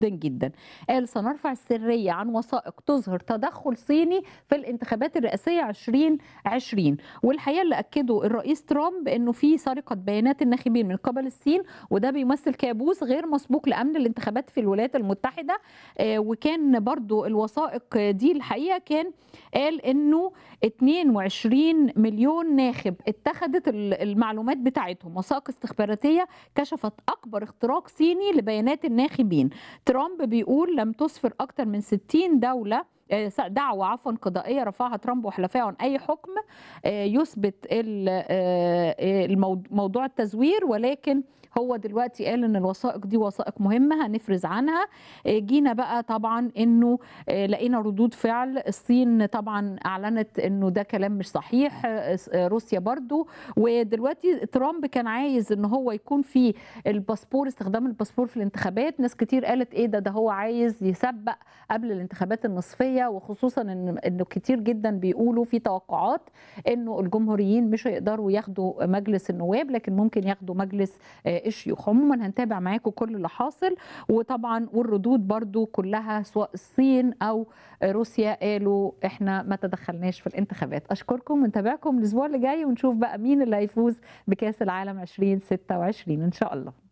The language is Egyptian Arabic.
جدا قال سنرفع السرية عن وثائق تظهر تدخل صيني في الانتخابات الرئاسية 2020 والحقيقة اللي أكده الرئيس ترامب أنه في سرقة بيانات الناخبين من قبل الصين وده بيمثل كابوس غير مسبوق لأمن الانتخابات في الولايات المتحدة آه، وكان برضو الوثائق دي الحقيقة كان قال أنه 22 مليون ناخب اتخذت ال- المعلومات بتاعتهم وثائق استخباراتية كشفت أكبر اختراق صيني لبيانات الناخبين ترامب بيقول لم تسفر أكثر من 60 دولة آه، دعوة عفوا قضائية رفعها ترامب وحلفائه عن أي حكم آه، يثبت ال- آه، آه، الموض- موضوع التزوير ولكن هو دلوقتي قال ان الوثائق دي وثائق مهمه هنفرز عنها آه، جينا بقى طبعا انه آه، لقينا ردود فعل الصين طبعا اعلنت انه ده كلام مش صحيح آه، آه، روسيا برضو ودلوقتي ترامب كان عايز ان هو يكون في الباسبور استخدام الباسبور في الانتخابات ناس كتير قالت ايه ده ده هو عايز يسبق قبل الانتخابات النصفيه وخصوصا ان انه كتير جدا بيقولوا في توقعات انه الجمهوريين مش هيقدروا ياخدوا مجلس النواب لكن ممكن ياخدوا مجلس آه، الشيوخ عموما هنتابع معاكم كل اللي حاصل وطبعا والردود برضو كلها سواء الصين او روسيا قالوا احنا ما تدخلناش في الانتخابات اشكركم ونتابعكم الاسبوع اللي جاي ونشوف بقى مين اللي هيفوز بكاس العالم 2026 ان شاء الله